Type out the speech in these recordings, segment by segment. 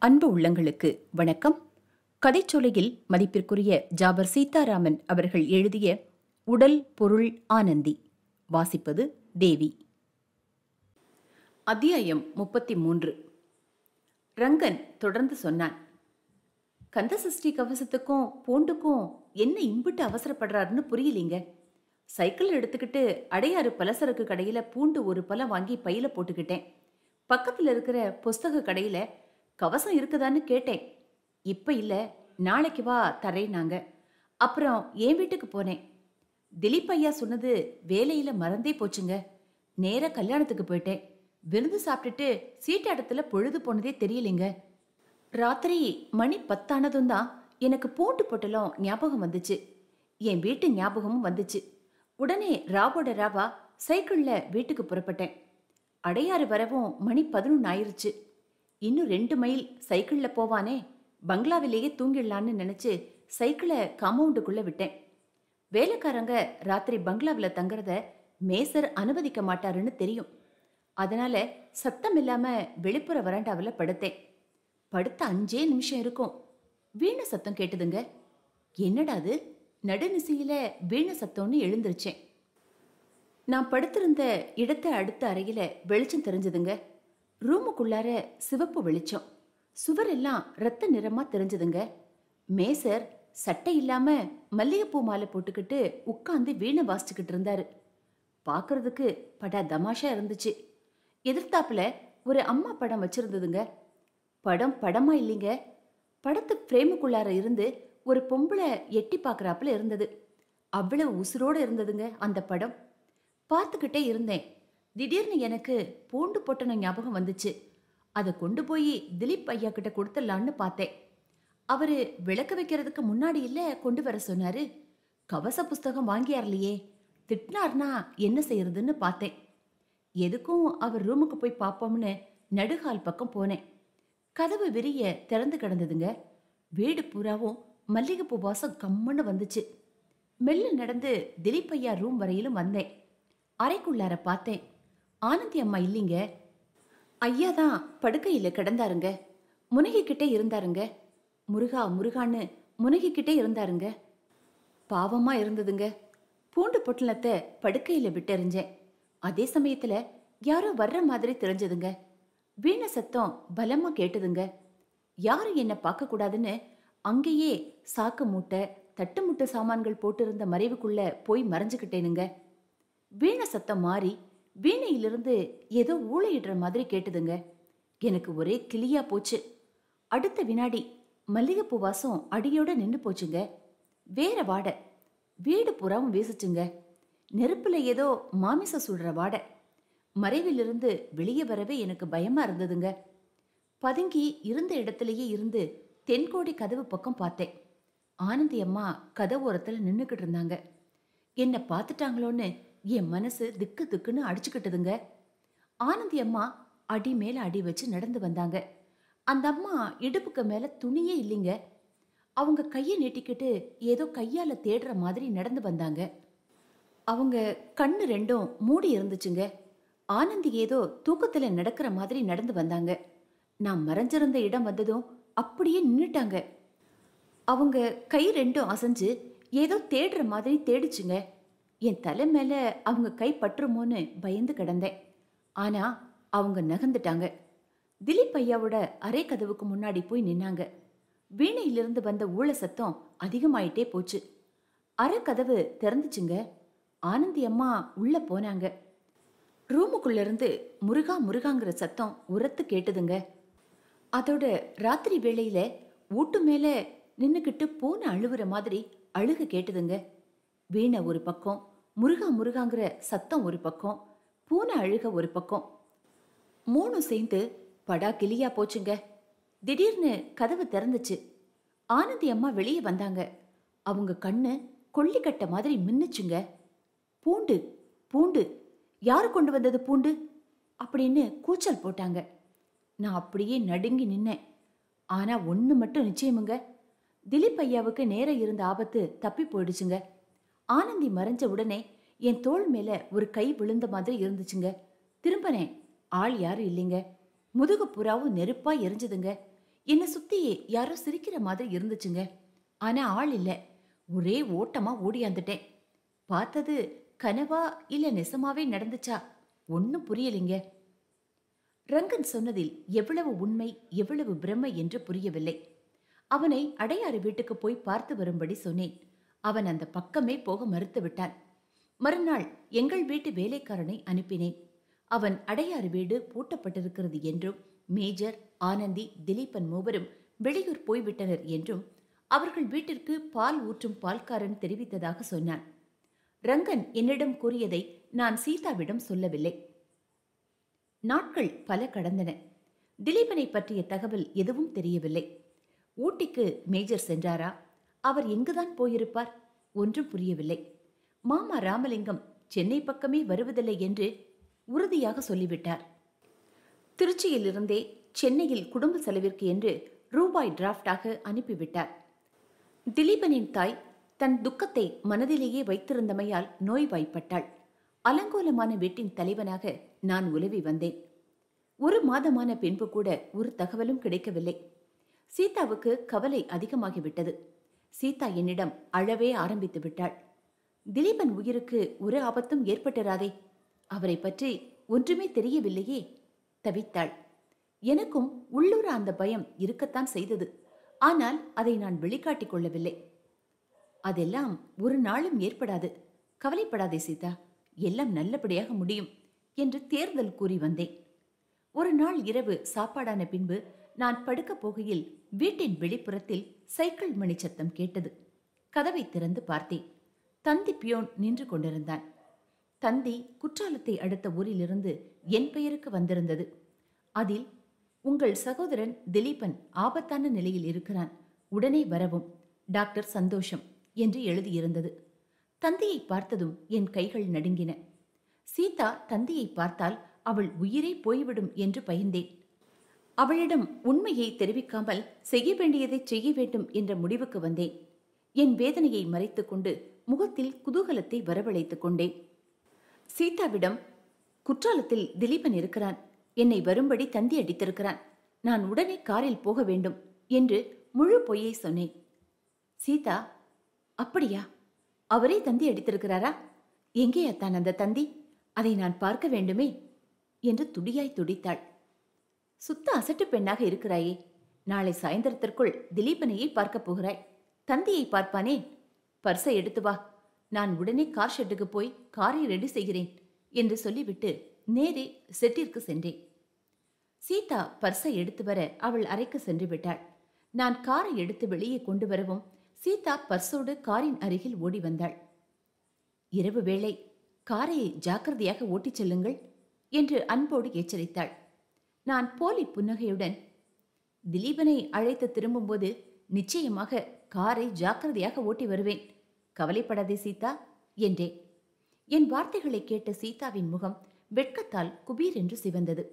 அன்பு உள்ளங்களுக்கு வணக்கம் கதைச்சோலையில் மதிப்பிற்குரிய ஜாபர் சீதாராமன் அவர்கள் எழுதிய உடல் பொருள் ஆனந்தி வாசிப்பது தேவி அத்தியாயம் முப்பத்தி மூன்று ரங்கன் தொடர்ந்து சொன்னான் கந்தசஷ்டி கவசத்துக்கும் பூண்டுக்கும் என்ன இம்பிட்டு அவசரப்படுறாருன்னு புரியலீங்க சைக்கிள் எடுத்துக்கிட்டு அடையாறு பலசரக்கு கடையில பூண்டு ஒரு பழம் வாங்கி பையில போட்டுக்கிட்டேன் பக்கத்துல இருக்கிற புஸ்தக கடையில கவசம் இருக்குதான்னு கேட்டேன் இப்ப இல்ல நாளைக்கு வா தரேனாங்க அப்புறம் என் வீட்டுக்கு போனேன் திலீப் ஐயா சொன்னது வேலையில மறந்தே போச்சுங்க நேரா கல்யாணத்துக்கு போயிட்டேன் விருந்து சாப்பிட்டுட்டு சீட்டாட்டத்துல பொழுது போனதே தெரியலைங்க ராத்திரி மணி பத்தானதும் தான் எனக்கு பூண்டு பொட்டலம் ஞாபகம் வந்துச்சு என் வீட்டு ஞாபகமும் வந்துச்சு உடனே ராவோட ராவா சைக்கிள்ல வீட்டுக்கு புறப்பட்டேன் அடையாறு வரவும் மணி பதினொன்று ஆயிருச்சு இன்னும் ரெண்டு மைல் சைக்கிள்ல போவானே பங்களாவிலேயே தூங்கிடலான்னு நினைச்சு சைக்கிளை காம்பவுண்டுக்குள்ள விட்டேன் வேலைக்காரங்க ராத்திரி பங்களாவில் தங்குறத மேசர் அனுமதிக்க மாட்டாருன்னு தெரியும் அதனால சத்தம் இல்லாம வெளிப்புற வராண்டாவில் படுத்தேன் படுத்த அஞ்சே நிமிஷம் இருக்கும் வீண சத்தம் கேட்டுதுங்க என்னடா அது நடுநிசையில வீண சத்தம்னு எழுந்திருச்சேன் நான் படுத்திருந்த இடத்தை அடுத்த அறையில வெளிச்சம் தெரிஞ்சதுங்க ரூமுக்குள்ளார சிவப்பு வெளிச்சம் சுவர் எல்லாம் ரத்த நிறமா தெரிஞ்சதுங்க மேசர் சட்டை இல்லாம மல்லிகைப்பூ மாலை போட்டுக்கிட்டு உட்காந்து வீணை வாசிச்சுக்கிட்டு இருந்தாரு பார்க்கறதுக்கு படா தமாஷா இருந்துச்சு எதிர்த்தாப்புல ஒரு அம்மா படம் வச்சிருந்ததுங்க படம் படமா இல்லைங்க படத்து ஃப்ரேமுக்குள்ளார இருந்து ஒரு பொம்பளை எட்டி பார்க்கறாப்புல இருந்தது அவ்வளவு உசுரோட இருந்ததுங்க அந்த படம் பார்த்துக்கிட்டே இருந்தேன் திடீர்னு எனக்கு பூண்டு பொட்டன ஞாபகம் வந்துச்சு அதை கொண்டு போய் திலீப் ஐயா கிட்ட கொடுத்துடலான்னு பார்த்தேன் அவரு விளக்க வைக்கிறதுக்கு முன்னாடி இல்ல கொண்டு வர சொன்னாரு கவச புஸ்தகம் வாங்கியார்லையே திட்டினார்னா என்ன செய்யறதுன்னு பார்த்தேன் எதுக்கும் அவர் ரூமுக்கு போய் பார்ப்போம்னு நடுகால் பக்கம் போனேன் கதவு விரிய திறந்து கிடந்ததுங்க வீடு பூராவும் மல்லிகைப்பூ வாசம் கம்முன்னு வந்துச்சு மெல்ல நடந்து திலீப் ஐயா ரூம் வரையிலும் வந்தேன் அறைக்குள்ளார பார்த்தேன் ஆனந்தி அம்மா இல்லைங்க ஐயா தான் படுக்கையில கிடந்தாருங்க முனகிக்கிட்டே இருந்தாருங்க முருகா முருகான்னு முனகிக்கிட்டே இருந்தாருங்க பாவமா இருந்ததுங்க பூண்டு பொட்டலத்தை படுக்கையில விட்டெறிஞ்சேன் அதே சமயத்துல யாரோ வர்ற மாதிரி தெரிஞ்சதுங்க வீண சத்தம் பலமா கேட்டதுங்க யாரும் என்ன பார்க்க கூடாதுன்னு அங்கேயே சாக்கு மூட்டை தட்டு முட்டை சாமான்கள் போட்டிருந்த மறைவுக்குள்ள போய் மறைஞ்சுக்கிட்டேனுங்க வீண சத்தம் மாறி வீணையிலிருந்து ஏதோ ஊழையிடுற மாதிரி கேட்டுதுங்க எனக்கு ஒரே கிளியா போச்சு அடுத்த வினாடி மல்லிகைப்பூ வாசம் அடியோட நின்று போச்சுங்க வேற வாடை வீடு புறாவும் வீசுச்சுங்க நெருப்புல ஏதோ மாமிசம் சுடுற வாடை மறைவிலிருந்து வெளியே வரவே எனக்கு பயமா இருந்ததுங்க பதுங்கி இருந்த இடத்துலயே இருந்து தென்கோடி கதவு பக்கம் பார்த்தேன் ஆனந்தி அம்மா கதவு ஓரத்துல நின்னுக்கிட்டு இருந்தாங்க என்னை பார்த்துட்டாங்களோன்னு என் மனசு திக்கு திக்குன்னு அடிச்சுக்கிட்டதுங்க ஆனந்தி அம்மா அடி மேல அடி வச்சு நடந்து வந்தாங்க அந்த அம்மா இடுப்புக்கு மேல துணியே இல்லைங்க அவங்க கையை நீட்டிக்கிட்டு ஏதோ கையால தேடுற மாதிரி நடந்து வந்தாங்க அவங்க கண்ணு ரெண்டும் மூடி இருந்துச்சுங்க ஆனந்தி ஏதோ தூக்கத்துல நடக்கிற மாதிரி நடந்து வந்தாங்க நான் மறைஞ்சிருந்த இடம் வந்ததும் அப்படியே நின்னுட்டாங்க அவங்க கை ரெண்டும் அசைஞ்சு ஏதோ தேடுற மாதிரி தேடிச்சுங்க என் தலை மேல அவங்க கை பற்றுமோன்னு பயந்து கிடந்தேன் ஆனா அவங்க நகர்ந்துட்டாங்க திலீப் ஐயாவோட அரை கதவுக்கு முன்னாடி போய் நின்னாங்க வீணையிலிருந்து வந்த ஊழ சத்தம் அதிகமாயிட்டே போச்சு அரை கதவு திறந்துச்சுங்க ஆனந்தி அம்மா உள்ள போனாங்க ரூமுக்குள்ள இருந்து முருகா முருகாங்கிற சத்தம் உரத்து கேட்டுதுங்க அதோட ராத்திரி வேளையில ஊட்டு மேல நின்னுக்கிட்டு பூனை அழுவுற மாதிரி அழுக கேட்டுதுங்க வீணை ஒரு பக்கம் முருகா முருகாங்கிற சத்தம் ஒரு பக்கம் பூனை அழுக ஒரு பக்கம் மூணும் சேர்ந்து படா கிளியா போச்சுங்க திடீர்னு கதவு திறந்துச்சு ஆனந்தி அம்மா வெளியே வந்தாங்க அவங்க கண்ணு கொள்ளிக்கட்ட மாதிரி மின்னுச்சுங்க பூண்டு பூண்டு யாரு கொண்டு வந்தது பூண்டு அப்படின்னு கூச்சல் போட்டாங்க நான் அப்படியே நடுங்கி நின்னேன் ஆனா ஒண்ணு மட்டும் நிச்சயமுங்க திலீப் ஐயாவுக்கு நேரம் இருந்த ஆபத்து தப்பி போயிடுச்சுங்க ஆனந்தி மறைஞ்ச உடனே என் தோள் மேல ஒரு கை விழுந்த மாதிரி இருந்துச்சுங்க திரும்பினேன் ஆள் யாரும் இல்லைங்க முதுகு புறாவும் நெருப்பா எரிஞ்சுதுங்க என்னை சுத்தியே யாரோ சிரிக்கிற மாதிரி இருந்துச்சுங்க ஆனா ஆள் இல்ல ஒரே ஓட்டமா ஓடியாந்துட்டேன் பார்த்தது கனவா இல்ல நெசமாவே நடந்துச்சா ஒன்னும் புரியலைங்க ரங்கன் சொன்னதில் எவ்வளவு உண்மை எவ்வளவு பிரமை என்று புரியவில்லை அவனை அடையாறு வீட்டுக்கு போய் பார்த்து வரும்படி சொன்னேன் அவன் அந்த பக்கமே போக மறுத்து விட்டான் மறுநாள் எங்கள் வீட்டு வேலைக்காரனை அனுப்பினேன் அவன் அடையாறு வீடு பூட்டப்பட்டிருக்கிறது என்றும் மேஜர் ஆனந்தி திலீபன் மூவரும் வெளியூர் போய்விட்டனர் என்றும் அவர்கள் வீட்டிற்கு பால் ஊற்றும் பால்காரன் தெரிவித்ததாக சொன்னான் ரங்கன் என்னிடம் கூறியதை நான் சீதாவிடம் சொல்லவில்லை நாட்கள் பல கடந்தன திலீபனை பற்றிய தகவல் எதுவும் தெரியவில்லை ஊட்டிக்கு மேஜர் சென்றாரா அவர் எங்குதான் போயிருப்பார் ஒன்றும் புரியவில்லை மாமா ராமலிங்கம் சென்னை பக்கமே வருவதில்லை என்று உறுதியாக சொல்லிவிட்டார் திருச்சியிலிருந்தே சென்னையில் குடும்ப செலவிற்கு என்று ரூபாய் டிராஃப்டாக அனுப்பிவிட்டார் திலீபனின் தாய் தன் துக்கத்தை மனதிலேயே வைத்திருந்தமையால் நோய்வாய்ப்பட்டாள் அலங்கோலமான வீட்டின் தலைவனாக நான் உலவி வந்தேன் ஒரு மாதமான பின்பு கூட ஒரு தகவலும் கிடைக்கவில்லை சீதாவுக்கு கவலை அதிகமாகிவிட்டது சீதா என்னிடம் அழவே ஆரம்பித்து விட்டாள் திலீபன் உயிருக்கு ஒரு ஆபத்தும் ஏற்பட்டிராதே அவரை பற்றி ஒன்றுமே தெரியவில்லையே தவித்தாள் எனக்கும் உள்ளூர அந்த பயம் இருக்கத்தான் செய்தது ஆனால் அதை நான் வெளிக்காட்டிக் கொள்ளவில்லை அதெல்லாம் ஒரு நாளும் ஏற்படாது கவலைப்படாதே சீதா எல்லாம் நல்லபடியாக முடியும் என்று தேர்தல் கூறி வந்தேன் ஒரு நாள் இரவு சாப்பாடான பின்பு நான் படுக்கப் போகையில் வீட்டின் வெளிப்புறத்தில் சைக்கிள் மணி சத்தம் கேட்டது கதவை திறந்து பார்த்தேன் தந்தி பியோன் நின்று கொண்டிருந்தான் தந்தி குற்றாலத்தை அடுத்த ஊரிலிருந்து என் பெயருக்கு வந்திருந்தது அதில் உங்கள் சகோதரன் திலீபன் ஆபத்தான நிலையில் இருக்கிறான் உடனே வரவும் டாக்டர் சந்தோஷம் என்று எழுதியிருந்தது தந்தையை பார்த்ததும் என் கைகள் நடுங்கின சீதா தந்தையை பார்த்தால் அவள் உயிரே போய்விடும் என்று பயந்தேன் அவளிடம் உண்மையை தெரிவிக்காமல் செய்ய வேண்டியதை செய்ய வேண்டும் என்ற முடிவுக்கு வந்தேன் என் வேதனையை மறைத்துக்கொண்டு முகத்தில் குதூகலத்தை வரவழைத்துக் கொண்டேன் சீதாவிடம் குற்றாலத்தில் திலீபன் இருக்கிறான் என்னை வரும்படி தந்தி அடித்திருக்கிறான் நான் உடனே காரில் போக வேண்டும் என்று முழு பொய்யை சொன்னேன் சீதா அப்படியா அவரே தந்தி அடித்திருக்கிறாரா எங்கே அத்தான் அந்த தந்தி அதை நான் பார்க்க வேண்டுமே என்று துடியாய் துடித்தாள் சுத்த அசட்டு பெண்ணாக இருக்கிறாயே நாளை சாயந்தரத்திற்குள் திலீபனையை பார்க்கப் போகிறாய் தந்தியை பார்ப்பானே பர்ஸை எடுத்து வா நான் உடனே கார் ஷெட்டுக்கு போய் காரை ரெடி செய்கிறேன் என்று சொல்லிவிட்டு நேரே செட்டிற்கு சென்றேன் சீதா பர்ஸை எடுத்து வர அவள் அறைக்கு சென்று விட்டாள் நான் காரை எடுத்து வெளியே கொண்டு வரவும் சீதா பர்ஸோடு காரின் அருகில் ஓடி வந்தாள் இரவு வேளை காரை ஜாக்கிரதையாக ஓட்டிச் செல்லுங்கள் என்று அன்போடு எச்சரித்தாள் நான் போலி புன்னகையுடன் திலீபனை அழைத்து திரும்பும்போது நிச்சயமாக காரை ஜாக்கிரதையாக ஓட்டி வருவேன் கவலைப்படாதே சீதா என்றேன் என் வார்த்தைகளை கேட்ட சீதாவின் முகம் வெட்கத்தால் குபீர் என்று சிவந்தது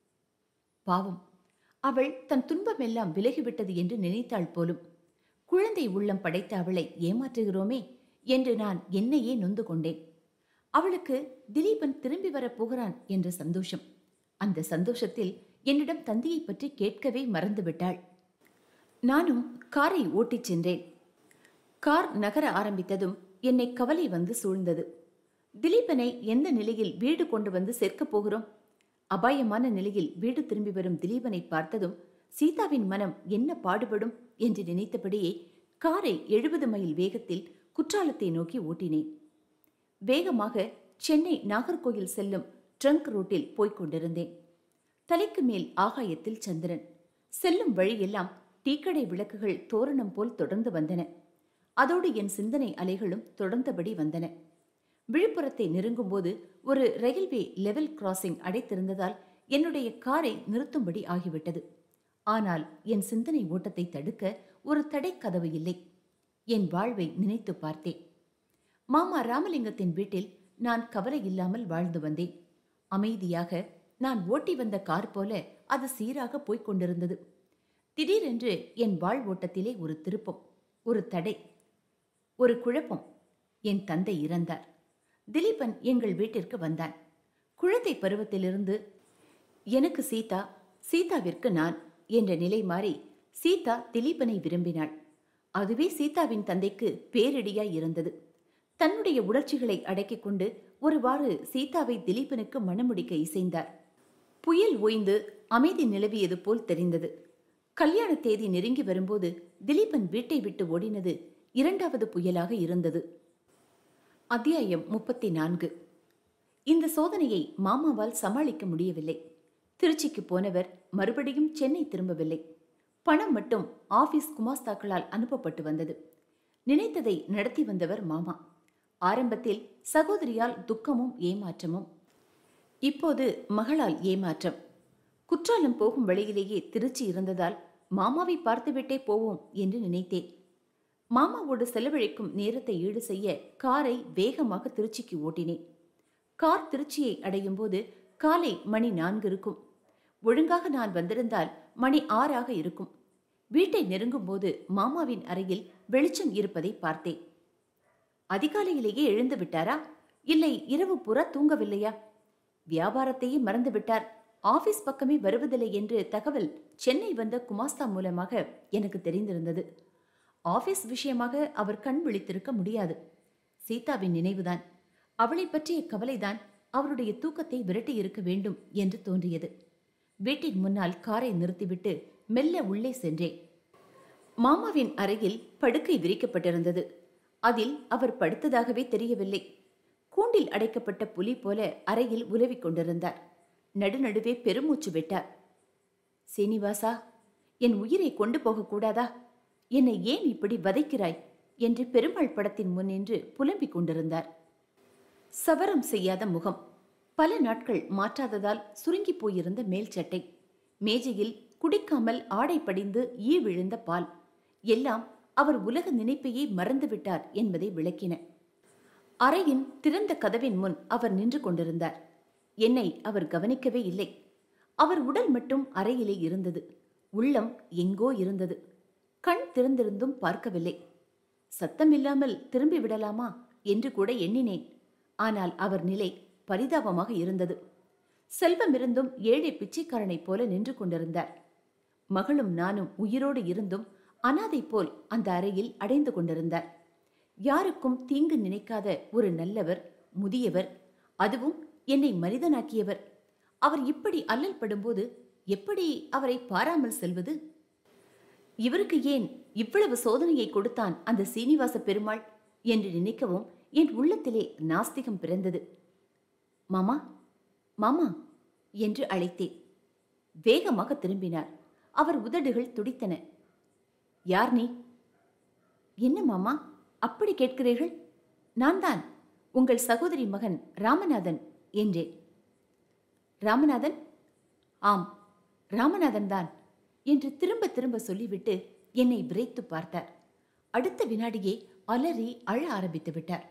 பாவம் அவள் தன் துன்பமெல்லாம் விலகிவிட்டது என்று நினைத்தாள் போலும் குழந்தை உள்ளம் படைத்த அவளை ஏமாற்றுகிறோமே என்று நான் என்னையே நொந்து கொண்டேன் அவளுக்கு திலீபன் திரும்பி வரப் போகிறான் என்ற சந்தோஷம் அந்த சந்தோஷத்தில் என்னிடம் தந்தியை பற்றி கேட்கவே மறந்துவிட்டாள் நானும் காரை ஓட்டிச் சென்றேன் கார் நகர ஆரம்பித்ததும் என்னை கவலை வந்து சூழ்ந்தது திலீபனை எந்த நிலையில் வீடு கொண்டு வந்து சேர்க்கப் போகிறோம் அபாயமான நிலையில் வீடு திரும்பி வரும் திலீபனை பார்த்ததும் சீதாவின் மனம் என்ன பாடுபடும் என்று நினைத்தபடியே காரை எழுபது மைல் வேகத்தில் குற்றாலத்தை நோக்கி ஓட்டினேன் வேகமாக சென்னை நாகர்கோயில் செல்லும் ட்ரங்க் ரோட்டில் போய்க் கொண்டிருந்தேன் தலைக்கு மேல் ஆகாயத்தில் சந்திரன் செல்லும் வழியெல்லாம் டீக்கடை விளக்குகள் தோரணம் போல் தொடர்ந்து வந்தன அதோடு என் சிந்தனை அலைகளும் தொடர்ந்தபடி வந்தன விழுப்புரத்தை நெருங்கும்போது ஒரு ரயில்வே லெவல் கிராசிங் அடைத்திருந்ததால் என்னுடைய காரை நிறுத்தும்படி ஆகிவிட்டது ஆனால் என் சிந்தனை ஓட்டத்தை தடுக்க ஒரு தடைக்கதவு இல்லை என் வாழ்வை நினைத்து பார்த்தேன் மாமா ராமலிங்கத்தின் வீட்டில் நான் கவலை இல்லாமல் வாழ்ந்து வந்தேன் அமைதியாக நான் ஓட்டி வந்த கார் போல அது சீராக போய்க் கொண்டிருந்தது திடீரென்று என் வாழ் ஓட்டத்திலே ஒரு திருப்பம் ஒரு தடை ஒரு குழப்பம் என் தந்தை இறந்தார் திலீபன் எங்கள் வீட்டிற்கு வந்தான் குழந்தை பருவத்திலிருந்து எனக்கு சீதா சீதாவிற்கு நான் என்ற நிலை மாறி சீதா திலீபனை விரும்பினாள் அதுவே சீதாவின் தந்தைக்கு பேரிடியாய் இருந்தது தன்னுடைய உணர்ச்சிகளை அடக்கிக் கொண்டு ஒருவாறு சீதாவை திலீபனுக்கு மணமுடிக்க இசைந்தார் புயல் ஓய்ந்து அமைதி நிலவியது போல் தெரிந்தது கல்யாண தேதி நெருங்கி வரும்போது திலீபன் வீட்டை விட்டு ஓடினது இரண்டாவது புயலாக இருந்தது அத்தியாயம் முப்பத்தி நான்கு இந்த சோதனையை மாமாவால் சமாளிக்க முடியவில்லை திருச்சிக்கு போனவர் மறுபடியும் சென்னை திரும்பவில்லை பணம் மட்டும் ஆபீஸ் குமாஸ்தாக்களால் அனுப்பப்பட்டு வந்தது நினைத்ததை நடத்தி வந்தவர் மாமா ஆரம்பத்தில் சகோதரியால் துக்கமும் ஏமாற்றமும் இப்போது மகளால் ஏமாற்றம் குற்றாலம் போகும் வழியிலேயே திருச்சி இருந்ததால் மாமாவை பார்த்துவிட்டே போவோம் என்று நினைத்தேன் மாமாவோடு செலவழிக்கும் நேரத்தை ஈடு செய்ய காரை வேகமாக திருச்சிக்கு ஓட்டினேன் கார் திருச்சியை அடையும் போது காலை மணி நான்கு இருக்கும் ஒழுங்காக நான் வந்திருந்தால் மணி ஆறாக இருக்கும் வீட்டை நெருங்கும் போது மாமாவின் அறையில் வெளிச்சம் இருப்பதை பார்த்தேன் அதிகாலையிலேயே எழுந்து விட்டாரா இல்லை இரவு புற தூங்கவில்லையா வியாபாரத்தையே மறந்து விட்டார் ஆபீஸ் பக்கமே வருவதில்லை என்று தகவல் சென்னை வந்த குமாஸ்தா மூலமாக எனக்கு தெரிந்திருந்தது ஆபீஸ் விஷயமாக அவர் கண் விழித்திருக்க முடியாது சீதாவின் நினைவுதான் அவளை பற்றிய கவலைதான் அவருடைய தூக்கத்தை விரட்டி இருக்க வேண்டும் என்று தோன்றியது வீட்டின் முன்னால் காரை நிறுத்திவிட்டு மெல்ல உள்ளே சென்றேன் மாமாவின் அறையில் படுக்கை விரிக்கப்பட்டிருந்தது அதில் அவர் படுத்ததாகவே தெரியவில்லை கூண்டில் அடைக்கப்பட்ட புலி போல அறையில் உலவிக் கொண்டிருந்தார் நடுநடுவே பெருமூச்சு விட்டார் சீனிவாசா என் உயிரை கொண்டு போகக்கூடாதா என்னை ஏன் இப்படி வதைக்கிறாய் என்று பெருமாள் படத்தின் முன் நின்று புலம்பிக் கொண்டிருந்தார் சவரம் செய்யாத முகம் பல நாட்கள் மாற்றாததால் சுருங்கி போயிருந்த மேல் சட்டை மேஜையில் குடிக்காமல் ஆடை படிந்து ஈ விழுந்த பால் எல்லாம் அவர் உலக நினைப்பையே மறந்துவிட்டார் என்பதை விளக்கின அறையின் திறந்த கதவின் முன் அவர் நின்று கொண்டிருந்தார் என்னை அவர் கவனிக்கவே இல்லை அவர் உடல் மட்டும் அறையிலே இருந்தது உள்ளம் எங்கோ இருந்தது கண் திறந்திருந்தும் பார்க்கவில்லை சத்தமில்லாமல் திரும்பி விடலாமா என்று கூட எண்ணினேன் ஆனால் அவர் நிலை பரிதாபமாக இருந்தது செல்வமிருந்தும் ஏழை பிச்சைக்காரனைப் போல நின்று கொண்டிருந்தார் மகளும் நானும் உயிரோடு இருந்தும் அனாதை போல் அந்த அறையில் அடைந்து கொண்டிருந்தார் யாருக்கும் தீங்கு நினைக்காத ஒரு நல்லவர் முதியவர் அதுவும் என்னை மனிதனாக்கியவர் அவர் இப்படி அல்லல் படும்போது எப்படி அவரை பாராமல் செல்வது இவருக்கு ஏன் இவ்வளவு சோதனையை கொடுத்தான் அந்த சீனிவாச பெருமாள் என்று நினைக்கவும் என் உள்ளத்திலே நாஸ்திகம் பிறந்தது மாமா மாமா என்று அழைத்தேன் வேகமாக திரும்பினார் அவர் உதடுகள் துடித்தன யார் நீ என்ன மாமா அப்படி கேட்கிறீர்கள் நான் தான் உங்கள் சகோதரி மகன் ராமநாதன் என்றேன் ராமநாதன் ஆம் ராமநாதன் தான் என்று திரும்ப திரும்ப சொல்லிவிட்டு என்னை விரைத்து பார்த்தார் அடுத்த வினாடியே அலறி அழ ஆரம்பித்து விட்டார்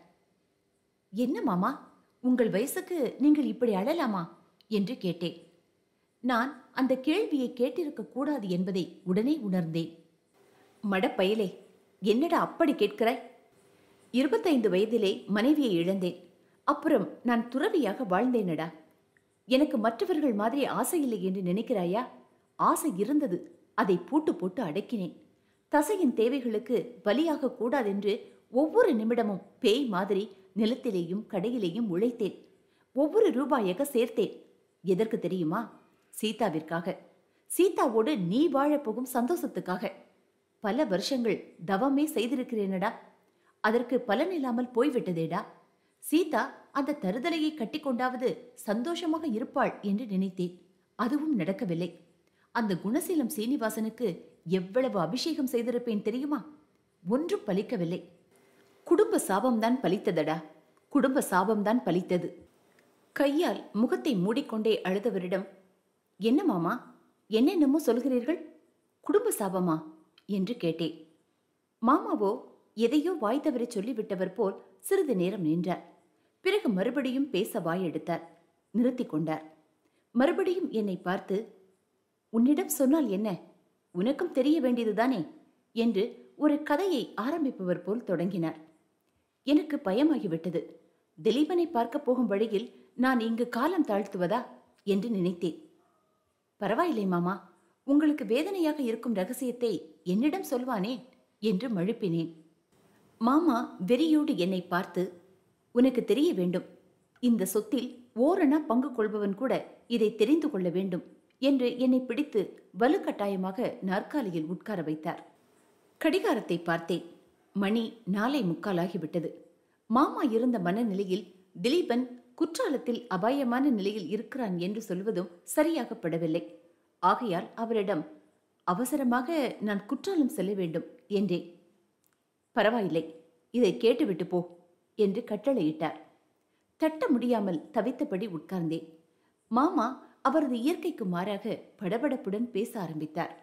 என்ன மாமா உங்கள் வயசுக்கு நீங்கள் இப்படி அழலாமா என்று கேட்டேன் நான் அந்த கேள்வியை கேட்டிருக்க கூடாது என்பதை உடனே உணர்ந்தேன் மடப்பயலே என்னடா அப்படி கேட்கிறாய் இருபத்தைந்து வயதிலே மனைவியை இழந்தேன் அப்புறம் நான் துறவியாக வாழ்ந்தேனடா எனக்கு மற்றவர்கள் மாதிரி ஆசை இல்லை என்று நினைக்கிறாயா ஆசை இருந்தது அதை பூட்டு போட்டு அடக்கினேன் தசையின் தேவைகளுக்கு பலியாக கூடாதென்று ஒவ்வொரு நிமிடமும் பேய் மாதிரி நிலத்திலேயும் கடையிலேயும் உழைத்தேன் ஒவ்வொரு ரூபாயாக சேர்த்தேன் எதற்கு தெரியுமா சீதாவிற்காக சீதாவோடு நீ வாழப் போகும் சந்தோஷத்துக்காக பல வருஷங்கள் தவமே செய்திருக்கிறேனடா அதற்கு பலன் இல்லாமல் போய்விட்டதேடா சீதா அந்த தருதலையை கட்டிக்கொண்டாவது சந்தோஷமாக இருப்பாள் என்று நினைத்தேன் அதுவும் நடக்கவில்லை அந்த குணசீலம் சீனிவாசனுக்கு எவ்வளவு அபிஷேகம் செய்திருப்பேன் தெரியுமா ஒன்றும் பலிக்கவில்லை குடும்ப சாபம்தான் பலித்ததடா குடும்ப சாபம்தான் பலித்தது கையால் முகத்தை மூடிக்கொண்டே அழுதவரிடம் என்ன மாமா என்னென்னமோ சொல்கிறீர்கள் குடும்ப சாபமா என்று கேட்டேன் மாமாவோ எதையோ வாய் தவறி சொல்லிவிட்டவர் போல் சிறிது நேரம் நின்றார் பிறகு மறுபடியும் பேச வாய் எடுத்தார் நிறுத்திக் கொண்டார் மறுபடியும் என்னை பார்த்து உன்னிடம் சொன்னால் என்ன உனக்கும் தெரிய வேண்டியதுதானே என்று ஒரு கதையை ஆரம்பிப்பவர் போல் தொடங்கினார் எனக்கு பயமாகிவிட்டது திலீபனை பார்க்க போகும் வழியில் நான் இங்கு காலம் தாழ்த்துவதா என்று நினைத்தேன் பரவாயில்லை மாமா உங்களுக்கு வேதனையாக இருக்கும் ரகசியத்தை என்னிடம் சொல்வானே என்று மழுப்பினேன் மாமா வெறியோடு என்னை பார்த்து உனக்கு தெரிய வேண்டும் இந்த சொத்தில் ஓரணா பங்கு கொள்பவன் கூட இதை தெரிந்து கொள்ள வேண்டும் என்று என்னை பிடித்து வலுக்கட்டாயமாக நாற்காலியில் உட்கார வைத்தார் கடிகாரத்தை பார்த்தேன் மணி நாளை முக்காலாகிவிட்டது மாமா இருந்த மனநிலையில் திலீபன் குற்றாலத்தில் அபாயமான நிலையில் இருக்கிறான் என்று சொல்வதும் சரியாகப்படவில்லை ஆகையால் அவரிடம் அவசரமாக நான் குற்றாலம் செல்ல வேண்டும் என்றேன் பரவாயில்லை இதை கேட்டுவிட்டு போ என்று கட்டளையிட்டார் தட்ட முடியாமல் தவித்தபடி உட்கார்ந்தேன் மாமா அவரது இயற்கைக்கு மாறாக படபடப்புடன் பேச ஆரம்பித்தார்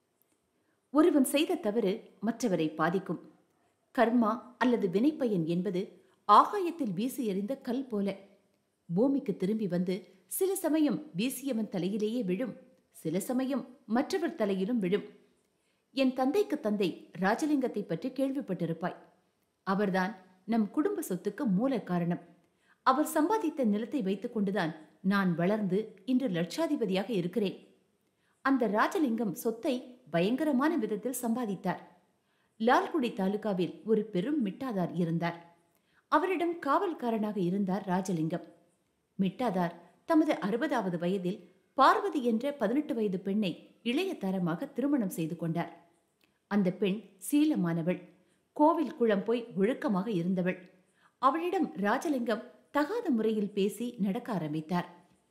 ஒருவன் செய்த தவறு மற்றவரை பாதிக்கும் கர்மா அல்லது வினைப்பயன் என்பது ஆகாயத்தில் வீசி எறிந்த கல் போல பூமிக்கு திரும்பி வந்து சில சமயம் வீசியவன் தலையிலேயே விழும் சில சமயம் மற்றவர் தலையிலும் விழும் என் தந்தைக்கு தந்தை ராஜலிங்கத்தை பற்றி கேள்விப்பட்டிருப்பாய் அவர்தான் நம் குடும்ப சொத்துக்கு மூல காரணம் அவர் சம்பாதித்த நிலத்தை வைத்துக் கொண்டுதான் நான் வளர்ந்து இன்று லட்சாதிபதியாக இருக்கிறேன் அந்த ராஜலிங்கம் சொத்தை பயங்கரமான விதத்தில் சம்பாதித்தார் லால்குடி தாலுகாவில் ஒரு பெரும் மிட்டாதார் இருந்தார் அவரிடம் காவல்காரனாக இருந்தார் ராஜலிங்கம் மிட்டாதார் தமது அறுபதாவது வயதில் பார்வதி என்ற பதினெட்டு வயது பெண்ணை இளைய தரமாக திருமணம் செய்து கொண்டார் அந்த பெண் சீலமானவள் கோவில் குளம் போய் ஒழுக்கமாக இருந்தவள் அவளிடம் ராஜலிங்கம் தகாத முறையில் பேசி நடக்க ஆரம்பித்தார்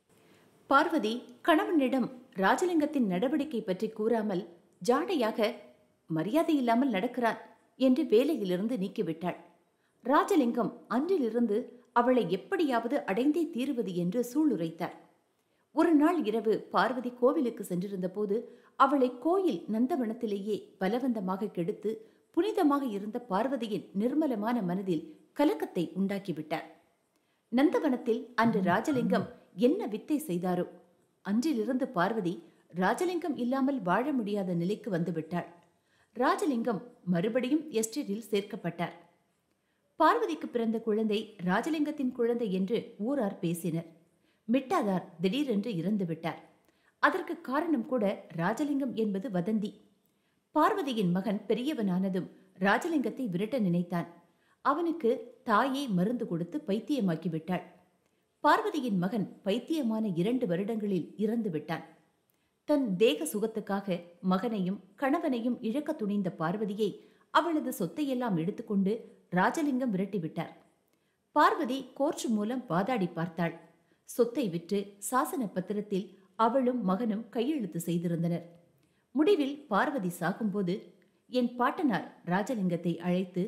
பார்வதி கணவனிடம் ராஜலிங்கத்தின் நடவடிக்கை பற்றி கூறாமல் ஜாடையாக மரியாதை இல்லாமல் நடக்கிறான் என்று வேலையிலிருந்து நீக்கிவிட்டாள் ராஜலிங்கம் அன்றிலிருந்து அவளை எப்படியாவது அடைந்தே தீருவது என்று சூளுரைத்தார் ஒரு நாள் இரவு பார்வதி கோவிலுக்கு சென்றிருந்த போது அவளை கோயில் நந்தவனத்திலேயே பலவந்தமாக கெடுத்து புனிதமாக இருந்த பார்வதியின் நிர்மலமான மனதில் கலக்கத்தை உண்டாக்கிவிட்டார் நந்தவனத்தில் அன்று ராஜலிங்கம் என்ன வித்தை செய்தாரோ அன்றிலிருந்து பார்வதி ராஜலிங்கம் இல்லாமல் வாழ முடியாத நிலைக்கு வந்துவிட்டாள் ராஜலிங்கம் மறுபடியும் எஸ்டேட்டில் சேர்க்கப்பட்டார் பார்வதிக்கு பிறந்த குழந்தை ராஜலிங்கத்தின் குழந்தை என்று ஊரார் பேசினர் மிட்டாதார் திடீரென்று இறந்து விட்டார் அதற்கு காரணம் கூட ராஜலிங்கம் என்பது வதந்தி பார்வதியின் மகன் பெரியவனானதும் ராஜலிங்கத்தை விரட்ட நினைத்தான் அவனுக்கு தாயே மருந்து கொடுத்து பைத்தியமாக்கி விட்டாள் பார்வதியின் மகன் பைத்தியமான இரண்டு வருடங்களில் இறந்து விட்டான் தன் தேக சுகத்துக்காக மகனையும் கணவனையும் இழக்க துணிந்த பார்வதியை அவளது சொத்தையெல்லாம் எடுத்துக்கொண்டு ராஜலிங்கம் விரட்டிவிட்டார் பார்வதி கோர்ட் மூலம் வாதாடி பார்த்தாள் சொத்தை விற்று சாசன பத்திரத்தில் அவளும் மகனும் கையெழுத்து செய்திருந்தனர் முடிவில் பார்வதி சாகும்போது என் பாட்டனார் ராஜலிங்கத்தை அழைத்து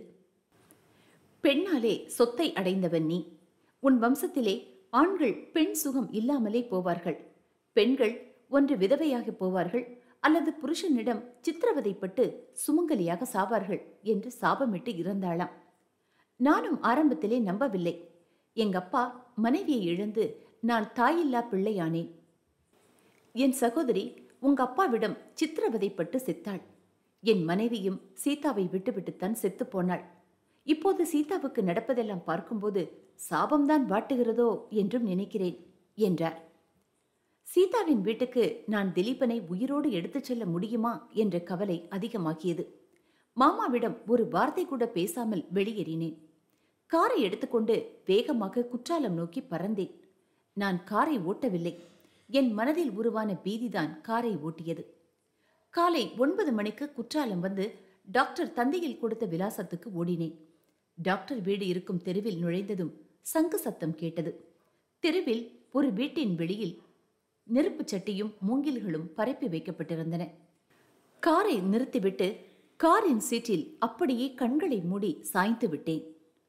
பெண்ணாலே சொத்தை அடைந்தவன் நீ உன் வம்சத்திலே ஆண்கள் பெண் சுகம் இல்லாமலே போவார்கள் பெண்கள் ஒன்று விதவையாக போவார்கள் அல்லது புருஷனிடம் சித்திரவதைப்பட்டு சுமங்கலியாக சாவார்கள் என்று சாபமிட்டு இறந்தாளாம் நானும் ஆரம்பத்திலே நம்பவில்லை எங்கப்பா மனைவியை இழந்து நான் தாயில்லா பிள்ளையானேன் என் சகோதரி உங்க அப்பாவிடம் சித்திரவதைப்பட்டு செத்தாள் என் மனைவியும் சீதாவை விட்டுவிட்டுத்தான் செத்து போனாள் இப்போது சீதாவுக்கு நடப்பதெல்லாம் பார்க்கும்போது சாபம்தான் வாட்டுகிறதோ என்றும் நினைக்கிறேன் என்றார் சீதாவின் வீட்டுக்கு நான் திலீபனை உயிரோடு எடுத்துச் செல்ல முடியுமா என்ற கவலை அதிகமாகியது மாமாவிடம் ஒரு வார்த்தை கூட பேசாமல் வெளியேறினேன் காரை எடுத்துக்கொண்டு வேகமாக குற்றாலம் நோக்கி பறந்தேன் நான் காரை ஓட்டவில்லை என் மனதில் உருவான பீதிதான் காரை ஓட்டியது காலை ஒன்பது மணிக்கு குற்றாலம் வந்து டாக்டர் தந்தையில் கொடுத்த விலாசத்துக்கு ஓடினேன் டாக்டர் வீடு இருக்கும் தெருவில் நுழைந்ததும் சங்கு சத்தம் கேட்டது தெருவில் ஒரு வீட்டின் வெளியில் நெருப்புச் சட்டியும் மூங்கில்களும் பரப்பி வைக்கப்பட்டிருந்தன காரை நிறுத்திவிட்டு காரின் சீட்டில் அப்படியே கண்களை மூடி சாய்த்து விட்டேன்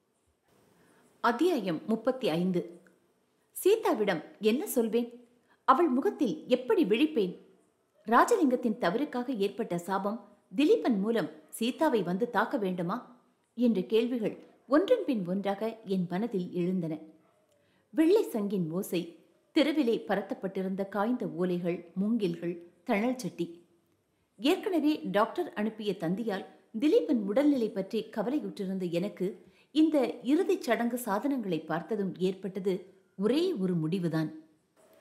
அத்தியாயம் முப்பத்தி ஐந்து சீதாவிடம் என்ன சொல்வேன் அவள் முகத்தில் எப்படி விழிப்பேன் ராஜலிங்கத்தின் தவறுக்காக ஏற்பட்ட சாபம் திலீபன் மூலம் சீதாவை வந்து தாக்க வேண்டுமா என்ற கேள்விகள் ஒன்றன் பின் ஒன்றாக என் மனதில் எழுந்தன வெள்ளை சங்கின் ஓசை தெருவிலே பரத்தப்பட்டிருந்த காய்ந்த ஓலைகள் மூங்கில்கள் தணல் சட்டி ஏற்கனவே டாக்டர் அனுப்பிய தந்தியால் திலீபன் உடல்நிலை பற்றி கவலையுற்றிருந்த எனக்கு இந்த இறுதிச் சடங்கு சாதனங்களை பார்த்ததும் ஏற்பட்டது ஒரே ஒரு முடிவுதான்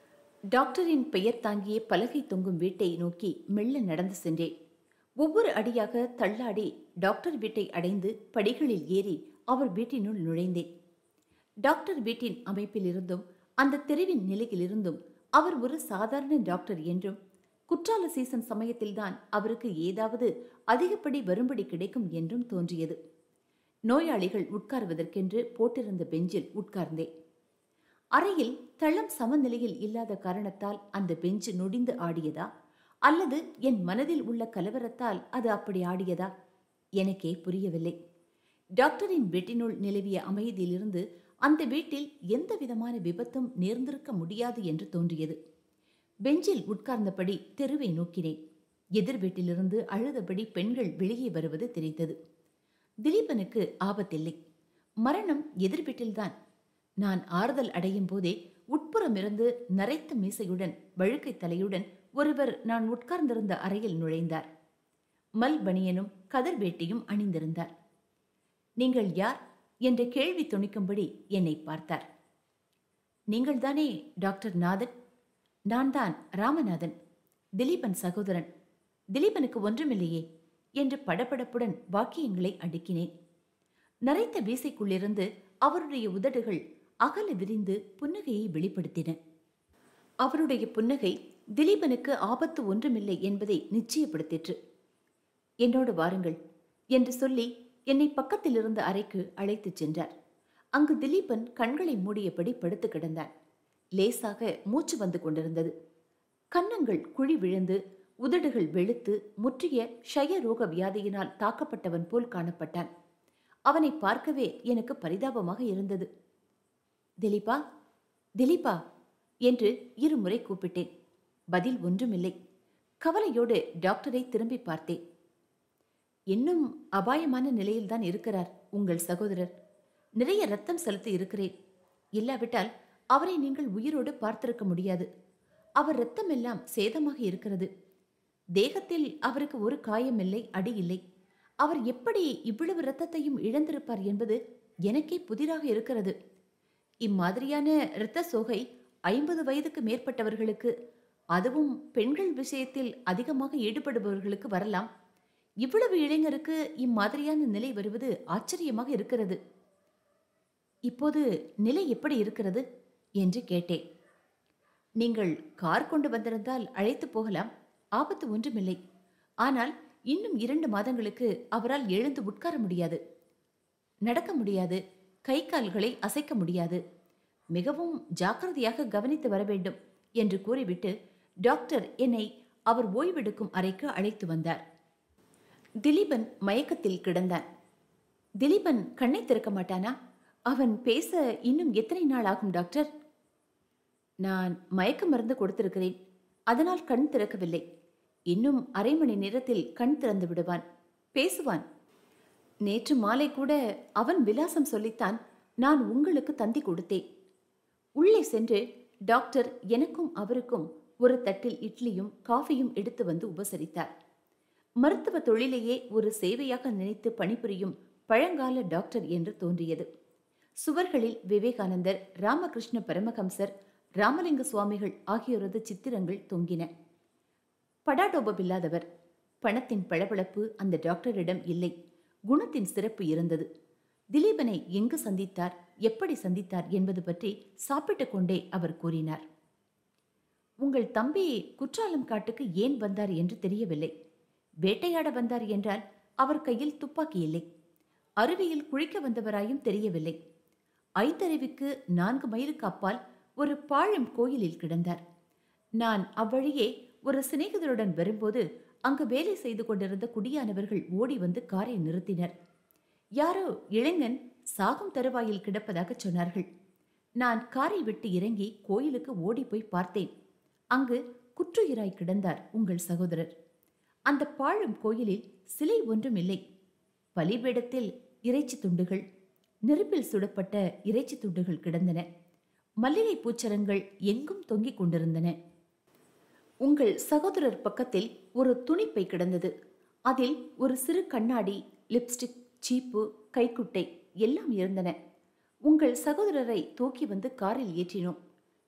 டாக்டரின் பெயர் தாங்கிய பலகை தொங்கும் வீட்டை நோக்கி மெல்ல நடந்து சென்றேன் ஒவ்வொரு அடியாக தள்ளாடி டாக்டர் வீட்டை அடைந்து படிகளில் ஏறி அவர் வீட்டினுள் நுழைந்தேன் டாக்டர் வீட்டின் அமைப்பிலிருந்தும் அந்த தெருவின் நிலையிலிருந்தும் அவர் ஒரு சாதாரண டாக்டர் என்றும் குற்றால சீசன் சமயத்தில்தான் அவருக்கு ஏதாவது அதிகப்படி வரும்படி கிடைக்கும் என்றும் தோன்றியது நோயாளிகள் உட்கார்வதற்கென்று போட்டிருந்த பெஞ்சில் உட்கார்ந்தேன் அறையில் தளம் சமநிலையில் இல்லாத காரணத்தால் அந்த பெஞ்சு நொடிந்து ஆடியதா அல்லது என் மனதில் உள்ள கலவரத்தால் அது அப்படி ஆடியதா எனக்கே புரியவில்லை டாக்டரின் வீட்டினுள் நிலவிய அமைதியிலிருந்து அந்த வீட்டில் எந்த விதமான விபத்தும் நேர்ந்திருக்க முடியாது என்று தோன்றியது பெஞ்சில் உட்கார்ந்தபடி தெருவை நோக்கினேன் எதிர் வீட்டிலிருந்து அழுதபடி பெண்கள் வெளியே வருவது தெரிந்தது திலீபனுக்கு ஆபத்தில்லை மரணம் எதிர் வீட்டில்தான் நான் ஆறுதல் அடையும் போதே உட்புறமிருந்து நரைத்த மீசையுடன் வழுக்கை தலையுடன் ஒருவர் நான் உட்கார்ந்திருந்த அறையில் நுழைந்தார் மல் பனியனும் கதர் வேட்டியும் அணிந்திருந்தார் நீங்கள் யார் என்ற கேள்வி துணிக்கும்படி என்னை பார்த்தார் நீங்கள்தானே டாக்டர் நாதன் நான் தான் ராமநாதன் திலீபன் சகோதரன் திலீபனுக்கு ஒன்றுமில்லையே என்று படபடப்புடன் வாக்கியங்களை அடுக்கினேன் நரைத்த வீசைக்குள்ளிருந்து அவருடைய உதடுகள் அகல விரிந்து புன்னகையை வெளிப்படுத்தின அவருடைய புன்னகை திலீபனுக்கு ஆபத்து ஒன்றுமில்லை என்பதை நிச்சயப்படுத்திற்று என்னோடு வாருங்கள் என்று சொல்லி என்னை பக்கத்தில் இருந்த அறைக்கு அழைத்துச் சென்றார் அங்கு திலீபன் கண்களை மூடியபடி படுத்து கிடந்தான் லேசாக மூச்சு வந்து கொண்டிருந்தது கன்னங்கள் குழி விழுந்து உதடுகள் வெளுத்து முற்றிய ஷய ரோக வியாதியினால் தாக்கப்பட்டவன் போல் காணப்பட்டான் அவனை பார்க்கவே எனக்கு பரிதாபமாக இருந்தது திலீபா திலீபா என்று இருமுறை கூப்பிட்டேன் பதில் ஒன்றுமில்லை கவலையோடு டாக்டரை திரும்பி பார்த்தேன் இன்னும் அபாயமான நிலையில்தான் இருக்கிறார் உங்கள் சகோதரர் நிறைய ரத்தம் செலுத்தி இருக்கிறேன் இல்லாவிட்டால் அவரை நீங்கள் உயிரோடு பார்த்திருக்க முடியாது அவர் ரத்தம் எல்லாம் சேதமாக இருக்கிறது தேகத்தில் அவருக்கு ஒரு காயமில்லை அடி இல்லை அவர் எப்படி இவ்வளவு இரத்தத்தையும் இழந்திருப்பார் என்பது எனக்கே புதிராக இருக்கிறது இம்மாதிரியான இரத்த சோகை ஐம்பது வயதுக்கு மேற்பட்டவர்களுக்கு அதுவும் பெண்கள் விஷயத்தில் அதிகமாக ஈடுபடுபவர்களுக்கு வரலாம் இவ்வளவு இளைஞருக்கு இம்மாதிரியான நிலை வருவது ஆச்சரியமாக இருக்கிறது இப்போது நிலை எப்படி இருக்கிறது என்று கேட்டேன் நீங்கள் கார் கொண்டு வந்திருந்தால் அழைத்து போகலாம் ஆபத்து ஒன்றுமில்லை ஆனால் இன்னும் இரண்டு மாதங்களுக்கு அவரால் எழுந்து உட்கார முடியாது நடக்க முடியாது கை கால்களை அசைக்க முடியாது மிகவும் ஜாக்கிரதையாக கவனித்து வர வேண்டும் என்று கூறிவிட்டு டாக்டர் என்னை அவர் ஓய்வெடுக்கும் அறைக்கு அழைத்து வந்தார் திலீபன் மயக்கத்தில் கிடந்தான் திலீபன் கண்ணை திறக்க மாட்டானா அவன் பேச இன்னும் எத்தனை நாள் ஆகும் டாக்டர் நான் மயக்க மருந்து கொடுத்திருக்கிறேன் அதனால் கண் திறக்கவில்லை இன்னும் அரை மணி நேரத்தில் கண் திறந்து விடுவான் பேசுவான் நேற்று மாலை கூட அவன் விலாசம் சொல்லித்தான் நான் உங்களுக்கு தந்தி கொடுத்தேன் உள்ளே சென்று டாக்டர் எனக்கும் அவருக்கும் ஒரு தட்டில் இட்லியும் காஃபியும் எடுத்து வந்து உபசரித்தார் மருத்துவ தொழிலையே ஒரு சேவையாக நினைத்து பணிபுரியும் பழங்கால டாக்டர் என்று தோன்றியது சுவர்களில் விவேகானந்தர் ராமகிருஷ்ண பரமஹம்சர் ராமலிங்க சுவாமிகள் ஆகியோரது சித்திரங்கள் தொங்கின படாடோபமில்லாதவர் பணத்தின் பளபளப்பு அந்த டாக்டரிடம் இல்லை குணத்தின் சிறப்பு இருந்தது திலீபனை எங்கு சந்தித்தார் எப்படி சந்தித்தார் என்பது பற்றி சாப்பிட்டுக் கொண்டே அவர் கூறினார் உங்கள் தம்பி குற்றாலம் காட்டுக்கு ஏன் வந்தார் என்று தெரியவில்லை வேட்டையாட வந்தார் என்றால் அவர் கையில் துப்பாக்கி இல்லை அருவியில் குளிக்க வந்தவராயும் தெரியவில்லை ஐந்தருவிக்கு நான்கு மைலுக்கு அப்பால் ஒரு பாழும் கோயிலில் கிடந்தார் நான் அவ்வழியே ஒரு சிநேகிதருடன் வரும்போது அங்கு வேலை செய்து கொண்டிருந்த குடியானவர்கள் ஓடி வந்து காரை நிறுத்தினர் யாரோ இளைஞன் சாகும் தருவாயில் கிடப்பதாக சொன்னார்கள் நான் காரை விட்டு இறங்கி கோயிலுக்கு ஓடி போய் பார்த்தேன் அங்கு குற்றுயிராய் கிடந்தார் உங்கள் சகோதரர் அந்த பாழும் கோயிலில் சிலை ஒன்றும் இல்லை பலிபீடத்தில் இறைச்சி துண்டுகள் நெருப்பில் சுடப்பட்ட இறைச்சி துண்டுகள் கிடந்தன மல்லிகை பூச்சரங்கள் எங்கும் தொங்கிக் கொண்டிருந்தன உங்கள் சகோதரர் பக்கத்தில் ஒரு துணிப்பை கிடந்தது அதில் ஒரு சிறு கண்ணாடி லிப்ஸ்டிக் சீப்பு கைக்குட்டை எல்லாம் இருந்தன உங்கள் சகோதரரை தூக்கி வந்து காரில் ஏற்றினோம்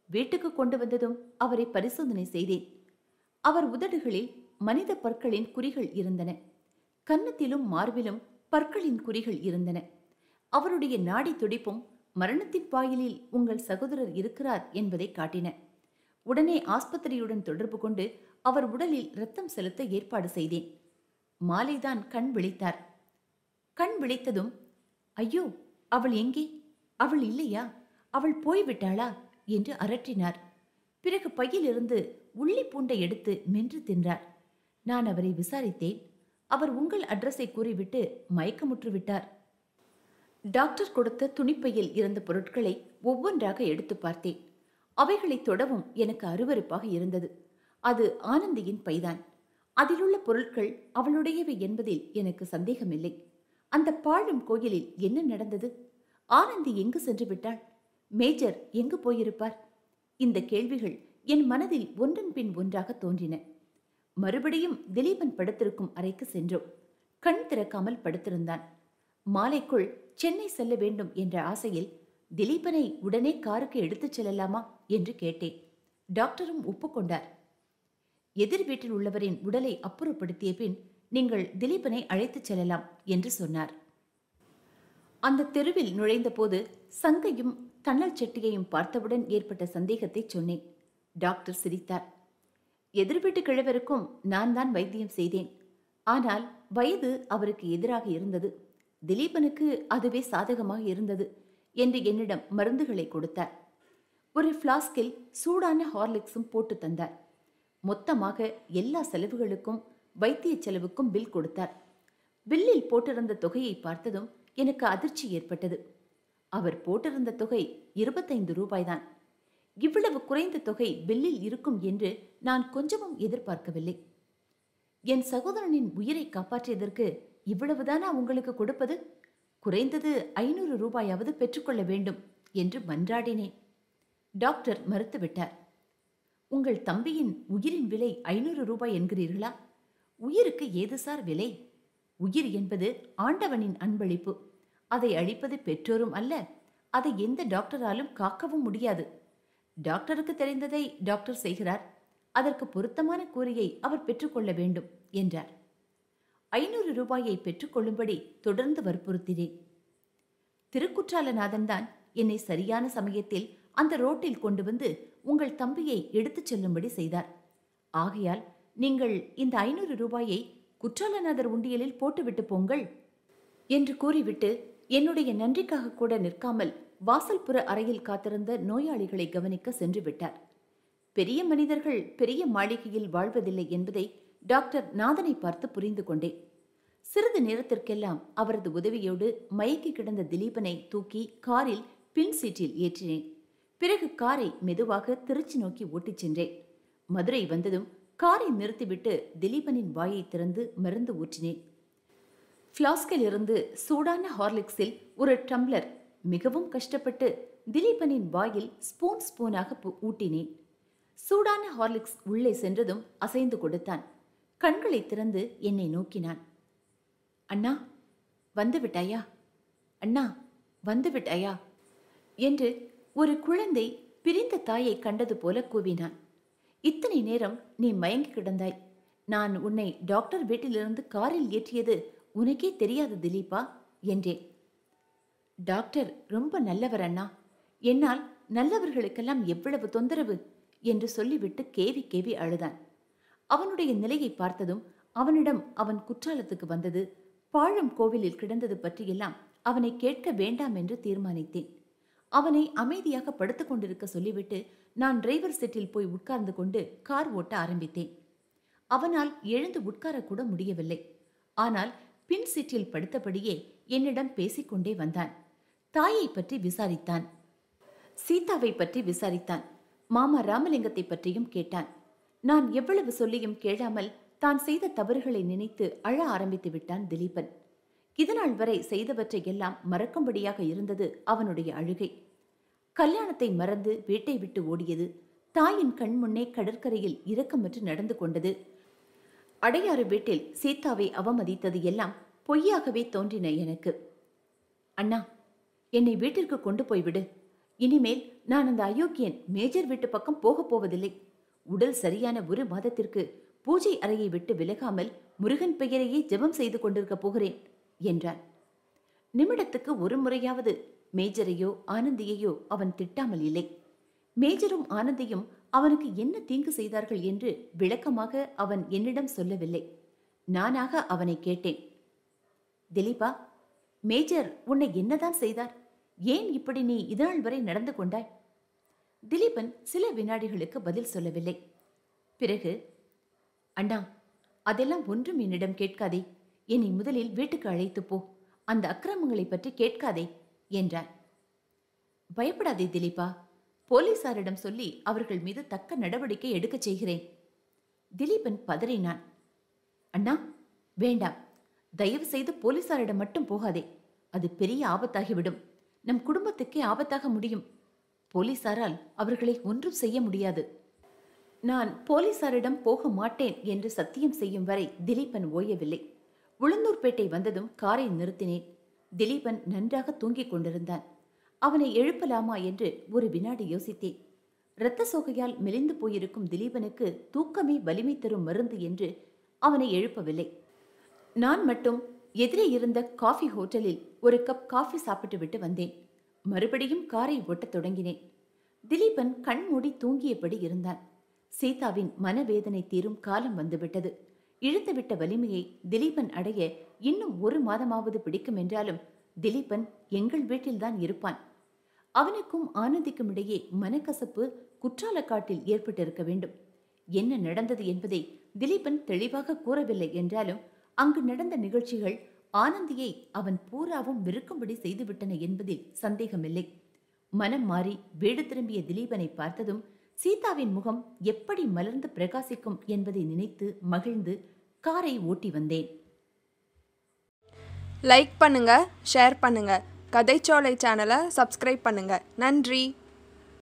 வீட்டுக்கு கொண்டு வந்ததும் அவரை பரிசோதனை செய்தேன் அவர் உதடுகளில் மனித பற்களின் குறிகள் இருந்தன கன்னத்திலும் மார்பிலும் பற்களின் குறிகள் இருந்தன அவருடைய நாடி துடிப்பும் மரணத்தின் வாயிலில் உங்கள் சகோதரர் இருக்கிறார் என்பதை காட்டின உடனே ஆஸ்பத்திரியுடன் தொடர்பு கொண்டு அவர் உடலில் ரத்தம் செலுத்த ஏற்பாடு செய்தேன் மாலைதான் கண் விழித்தார் கண் விழித்ததும் ஐயோ அவள் எங்கே அவள் இல்லையா அவள் போய்விட்டாளா என்று அரற்றினார் பிறகு பையிலிருந்து உள்ளி பூண்டை எடுத்து மென்று தின்றார் நான் அவரை விசாரித்தேன் அவர் உங்கள் அட்ரஸை கூறிவிட்டு மயக்கமுற்று விட்டார் டாக்டர் கொடுத்த துணிப்பையில் இருந்த பொருட்களை ஒவ்வொன்றாக எடுத்து பார்த்தேன் அவைகளை தொடவும் எனக்கு அருவருப்பாக இருந்தது அது ஆனந்தியின் பைதான் அதிலுள்ள பொருட்கள் அவளுடையவை என்பதில் எனக்கு சந்தேகமில்லை அந்த பாழும் கோயிலில் என்ன நடந்தது ஆனந்தி எங்கு சென்று விட்டாள் மேஜர் எங்கு போயிருப்பார் இந்த கேள்விகள் என் மனதில் ஒன்றன் பின் ஒன்றாக தோன்றின மறுபடியும் திலீபன் படுத்திருக்கும் அறைக்கு சென்றோம் கண் திறக்காமல் படுத்திருந்தான் மாலைக்குள் சென்னை செல்ல வேண்டும் என்ற ஆசையில் திலீபனை உடனே காருக்கு எடுத்துச் செல்லலாமா என்று கேட்டேன் டாக்டரும் ஒப்புக்கொண்டார் எதிர் வீட்டில் உள்ளவரின் உடலை அப்புறப்படுத்திய பின் நீங்கள் திலீபனை அழைத்துச் செல்லலாம் என்று சொன்னார் அந்த தெருவில் நுழைந்தபோது சங்கையும் தன்னல் செட்டியையும் பார்த்தவுடன் ஏற்பட்ட சந்தேகத்தை சொன்னேன் டாக்டர் சிரித்தார் எதிர் வீட்டு கிழவருக்கும் நான் தான் வைத்தியம் செய்தேன் ஆனால் வயது அவருக்கு எதிராக இருந்தது திலீபனுக்கு அதுவே சாதகமாக இருந்தது என்று என்னிடம் மருந்துகளை கொடுத்தார் ஒரு ஃப்ளாஸ்கில் சூடான ஹார்லிக்ஸும் போட்டு தந்தார் மொத்தமாக எல்லா செலவுகளுக்கும் வைத்திய செலவுக்கும் பில் கொடுத்தார் பில்லில் போட்டிருந்த தொகையை பார்த்ததும் எனக்கு அதிர்ச்சி ஏற்பட்டது அவர் போட்டிருந்த தொகை இருபத்தைந்து ரூபாய்தான் இவ்வளவு குறைந்த தொகை பில்லில் இருக்கும் என்று நான் கொஞ்சமும் எதிர்பார்க்கவில்லை என் சகோதரனின் உயிரை காப்பாற்றியதற்கு இவ்வளவுதானா உங்களுக்கு கொடுப்பது குறைந்தது ஐநூறு ரூபாயாவது பெற்றுக்கொள்ள வேண்டும் என்று மன்றாடினேன் டாக்டர் மறுத்துவிட்டார் உங்கள் தம்பியின் உயிரின் விலை ஐநூறு ரூபாய் என்கிறீர்களா உயிருக்கு ஏது சார் விலை உயிர் என்பது ஆண்டவனின் அன்பளிப்பு அதை அழிப்பது பெற்றோரும் அல்ல அதை எந்த டாக்டராலும் காக்கவும் முடியாது டாக்டருக்கு தெரிந்ததை டாக்டர் செய்கிறார் அதற்கு பொருத்தமான கூலியை அவர் பெற்றுக்கொள்ள வேண்டும் என்றார் ஐநூறு ரூபாயை பெற்றுக்கொள்ளும்படி தொடர்ந்து வற்புறுத்தினேன் திருக்குற்றாலநாதன் தான் என்னை சரியான சமயத்தில் அந்த ரோட்டில் கொண்டு வந்து உங்கள் தம்பியை எடுத்துச் செல்லும்படி செய்தார் ஆகையால் நீங்கள் இந்த ஐநூறு ரூபாயை குற்றாலநாதர் உண்டியலில் போட்டுவிட்டு போங்கள் என்று கூறிவிட்டு என்னுடைய நன்றிக்காக கூட நிற்காமல் வாசல்புற அறையில் காத்திருந்த நோயாளிகளை கவனிக்க சென்று விட்டார் பெரிய மனிதர்கள் பெரிய மாளிகையில் வாழ்வதில்லை என்பதை டாக்டர் நாதனை பார்த்து புரிந்து கொண்டேன் சிறிது நேரத்திற்கெல்லாம் அவரது உதவியோடு மயங்கி கிடந்த திலீபனை தூக்கி காரில் பின் சீட்டில் ஏற்றினேன் பிறகு காரை மெதுவாக திருச்சி நோக்கி ஓட்டிச் சென்றேன் மதுரை வந்ததும் காரை நிறுத்திவிட்டு திலீபனின் வாயை திறந்து மருந்து ஊற்றினேன் ஃப்ளாஸ்கில் இருந்து சூடான ஹார்லிக்ஸில் ஒரு டம்ளர் மிகவும் கஷ்டப்பட்டு திலீபனின் வாயில் ஸ்பூன் ஸ்பூனாக பு- ஊட்டினேன் சூடான ஹார்லிக்ஸ் உள்ளே சென்றதும் அசைந்து கொடுத்தான் கண்களை திறந்து என்னை நோக்கினான் அண்ணா வந்து விட்டாயா அண்ணா வந்து விட்டாயா என்று ஒரு குழந்தை பிரிந்த தாயை கண்டது போல கூவினான் இத்தனை நேரம் நீ மயங்கி கிடந்தாய் நான் உன்னை டாக்டர் வீட்டிலிருந்து காரில் ஏற்றியது உனக்கே தெரியாது திலீபா என்றேன் டாக்டர் ரொம்ப நல்லவர் அண்ணா என்னால் நல்லவர்களுக்கெல்லாம் எவ்வளவு தொந்தரவு என்று சொல்லிவிட்டு கேவி கேவி அழுதான் அவனுடைய நிலையை பார்த்ததும் அவனிடம் அவன் குற்றாலத்துக்கு வந்தது பாழம் கோவிலில் கிடந்தது பற்றியெல்லாம் அவனை கேட்க வேண்டாம் என்று தீர்மானித்தேன் அவனை அமைதியாக படுத்துக் கொண்டிருக்க சொல்லிவிட்டு நான் டிரைவர் சீட்டில் போய் உட்கார்ந்து கொண்டு கார் ஓட்ட ஆரம்பித்தேன் அவனால் எழுந்து உட்காரக்கூட முடியவில்லை ஆனால் பின் சீட்டில் படுத்தபடியே என்னிடம் பேசிக்கொண்டே வந்தான் தாயை பற்றி விசாரித்தான் சீதாவை பற்றி விசாரித்தான் மாமா ராமலிங்கத்தை பற்றியும் கேட்டான் நான் எவ்வளவு சொல்லியும் கேளாமல் தான் செய்த தவறுகளை நினைத்து அழ ஆரம்பித்து விட்டான் திலீபன் இதுநாள் வரை செய்தவற்றை எல்லாம் மறக்கும்படியாக இருந்தது அவனுடைய அழுகை கல்யாணத்தை மறந்து வீட்டை விட்டு ஓடியது தாயின் கண் முன்னே கடற்கரையில் இரக்கமற்று நடந்து கொண்டது அடையாறு வீட்டில் சீதாவை அவமதித்தது எல்லாம் பொய்யாகவே தோன்றின எனக்கு அண்ணா என்னை வீட்டிற்கு கொண்டு போய்விடு இனிமேல் நான் அந்த அயோக்கியன் மேஜர் வீட்டு பக்கம் போகப் போவதில்லை உடல் சரியான ஒரு மாதத்திற்கு பூஜை அறையை விட்டு விலகாமல் முருகன் பெயரையே ஜெபம் செய்து கொண்டிருக்க போகிறேன் என்றான் நிமிடத்துக்கு ஒரு முறையாவது மேஜரையோ ஆனந்தியையோ அவன் திட்டாமல் இல்லை மேஜரும் ஆனந்தியும் அவனுக்கு என்ன தீங்கு செய்தார்கள் என்று விளக்கமாக அவன் என்னிடம் சொல்லவில்லை நானாக அவனை கேட்டேன் திலீபா மேஜர் உன்னை என்னதான் செய்தார் ஏன் இப்படி நீ இதனால் வரை நடந்து கொண்டாய் திலீபன் சில வினாடிகளுக்கு பதில் சொல்லவில்லை பிறகு அண்ணா அதெல்லாம் ஒன்றும் என்னிடம் கேட்காதே என்னை முதலில் வீட்டுக்கு அழைத்து போ அந்த அக்கிரமங்களை பற்றி கேட்காதே என்றார் பயப்படாதே திலீபா போலீசாரிடம் சொல்லி அவர்கள் மீது தக்க நடவடிக்கை எடுக்கச் செய்கிறேன் திலீபன் பதறினான் அண்ணா வேண்டாம் தயவு செய்து போலீசாரிடம் மட்டும் போகாதே அது பெரிய ஆபத்தாகிவிடும் நம் குடும்பத்துக்கே ஆபத்தாக முடியும் போலீசாரால் அவர்களை ஒன்றும் செய்ய முடியாது நான் போலீசாரிடம் போக மாட்டேன் என்று சத்தியம் செய்யும் வரை திலீபன் ஓயவில்லை உளுந்தூர்பேட்டை வந்ததும் காரை நிறுத்தினேன் திலீபன் நன்றாக தூங்கிக் கொண்டிருந்தான் அவனை எழுப்பலாமா என்று ஒரு வினாடி யோசித்தேன் இரத்த சோகையால் மெலிந்து போயிருக்கும் திலீபனுக்கு தூக்கமே வலிமை தரும் மருந்து என்று அவனை எழுப்பவில்லை நான் மட்டும் எதிரே இருந்த காஃபி ஹோட்டலில் ஒரு கப் காஃபி சாப்பிட்டு விட்டு வந்தேன் மறுபடியும் காரை ஓட்டத் தொடங்கினேன் திலீபன் கண்மூடி தூங்கியபடி இருந்தான் சீதாவின் மனவேதனை தீரும் காலம் வந்துவிட்டது இழுத்துவிட்ட வலிமையை திலீபன் அடைய இன்னும் ஒரு மாதமாவது பிடிக்கும் என்றாலும் திலீபன் எங்கள் வீட்டில்தான் இருப்பான் அவனுக்கும் ஆனந்திக்கும் இடையே மனக்கசப்பு குற்றாலக்காட்டில் ஏற்பட்டிருக்க வேண்டும் என்ன நடந்தது என்பதை திலீபன் தெளிவாக கூறவில்லை என்றாலும் அங்கு நடந்த நிகழ்ச்சிகள் ஆனந்தியை அவன் பூராவும் வெறுக்கும்படி செய்துவிட்டன என்பதில் சந்தேகமில்லை மனம் மாறி வீடு திரும்பிய திலீபனை பார்த்ததும் சீதாவின் முகம் எப்படி மலர்ந்து பிரகாசிக்கும் என்பதை நினைத்து மகிழ்ந்து காரை ஓட்டி வந்தேன் லைக் பண்ணுங்க ஷேர் பண்ணுங்க கதைச்சோலை சேனலை சப்ஸ்கிரைப் பண்ணுங்க நன்றி